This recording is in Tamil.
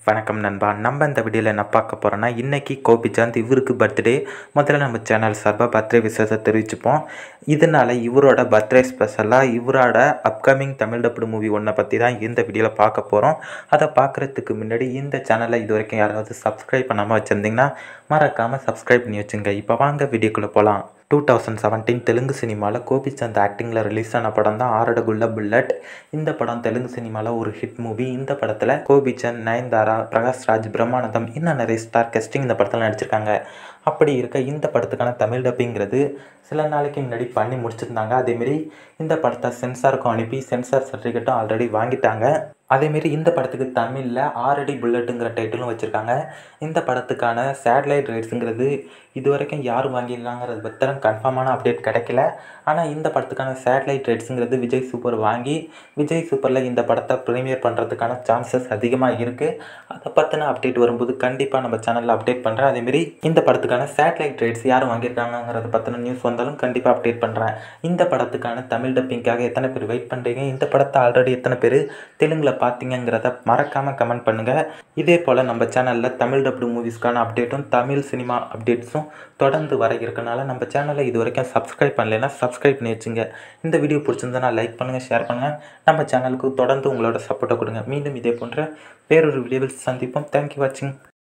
வணக்கம் நண்பா நம்ம இந்த வீடியோவில் என்ன பார்க்க போகிறோன்னா இன்றைக்கி கோபிச்சந்த் இவருக்கு பர்த்டே முதல்ல நம்ம சேனல் சார்பாக பர்த்டே விசேஷத்தை தெரிவிச்சுப்போம் இதனால் இவரோட பர்த்டே ஸ்பெஷலாக இவரோட அப்கமிங் தமிழ் டப்புடு மூவி ஒன்றை பற்றி தான் இந்த வீடியோவில் பார்க்க போகிறோம் அதை பார்க்குறதுக்கு முன்னாடி இந்த சேனலை இது வரைக்கும் யாராவது சப்ஸ்கிரைப் பண்ணாமல் வச்சுருந்தீங்கன்னா மறக்காமல் சப்ஸ்கிரைப் பண்ணி வச்சுங்க இப்போ வாங்க வீடியோக்குள்ளே போகலாம் டூ தௌசண்ட் செவன்டீன் தெலுங்கு சினிமாவில் கோபிச்சந்த் ஆக்டிங்கில் ரிலீஸ் ஆன படம் தான் ஆரடகுள்ள புல்லட் இந்த படம் தெலுங்கு சினிமாவில் ஒரு ஹிட் மூவி இந்த படத்தில் கோபிச்சந்த் நயன்தாரா பிரகாஷ்ராஜ் பிரம்மானந்தம் இன்னும் நிறைய ஸ்டார் கெஸ்டிங் இந்த படத்தில் நடிச்சிருக்காங்க அப்படி இருக்க இந்த படத்துக்கான தமிழ் டப்பிங்கிறது சில நாளைக்கு முன்னாடி பண்ணி முடிச்சிருந்தாங்க அதேமாரி இந்த படத்தை சென்சாருக்கும் அனுப்பி சென்சார் சர்டிஃபிகேட்டும் ஆல்ரெடி வாங்கிட்டாங்க அதேமாரி இந்த படத்துக்கு தமிழில் ஆரடி புல்லட்டுங்கிற டைட்டிலும் வச்சுருக்காங்க இந்த படத்துக்கான சேட்டலைட் ரைட்ஸுங்கிறது இது வரைக்கும் யார் வாங்கியிருக்காங்கிறது பத்திரம் கன்ஃபார்மான அப்டேட் கிடைக்கல ஆனால் இந்த படத்துக்கான சேட்டலைட் ரைட்ஸுங்கிறது விஜய் சூப்பர் வாங்கி விஜய் சூப்பரில் இந்த படத்தை ப்ரீமியர் பண்ணுறதுக்கான சான்சஸ் அதிகமாக இருக்குது அதை பற்றின அப்டேட் வரும்போது கண்டிப்பாக நம்ம சேனலில் அப்டேட் பண்ணுறேன் அதேமாரி இந்த படத்துக்கான சேட்டலைட் ரைட்ஸ் யார் வாங்கியிருக்காங்கிறத பற்றின நியூஸ் வந்தாலும் கண்டிப்பாக அப்டேட் பண்ணுறேன் இந்த படத்துக்கான தமிழ் டப்பிங்காக எத்தனை பேர் வெயிட் பண்ணுறீங்க இந்த படத்தை ஆல்ரெடி எத்தனை பேர் தெலுங்கில் பார்த்தீங்கிறத மறக்காமல் கமெண்ட் பண்ணுங்கள் இதே போல் நம்ம சேனலில் தமிழ் டப்டு மூவிஸ்க்கான அப்டேட்டும் தமிழ் சினிமா அப்டேட்ஸும் தொடர்ந்து வர இருக்கனால நம்ம சேனலை இது வரைக்கும் சப்ஸ்கிரைப் பண்ணலைன்னா சப்ஸ்கிரைப் பண்ணி வச்சுங்க இந்த வீடியோ பிடிச்சிருந்தா லைக் பண்ணுங்கள் ஷேர் பண்ணுங்கள் நம்ம சேனலுக்கு தொடர்ந்து உங்களோட சப்போர்ட்டை கொடுங்க மீண்டும் இதே போன்ற வேறொரு வீடியோவில் சந்திப்போம் தேங்க்யூ வாட்சிங்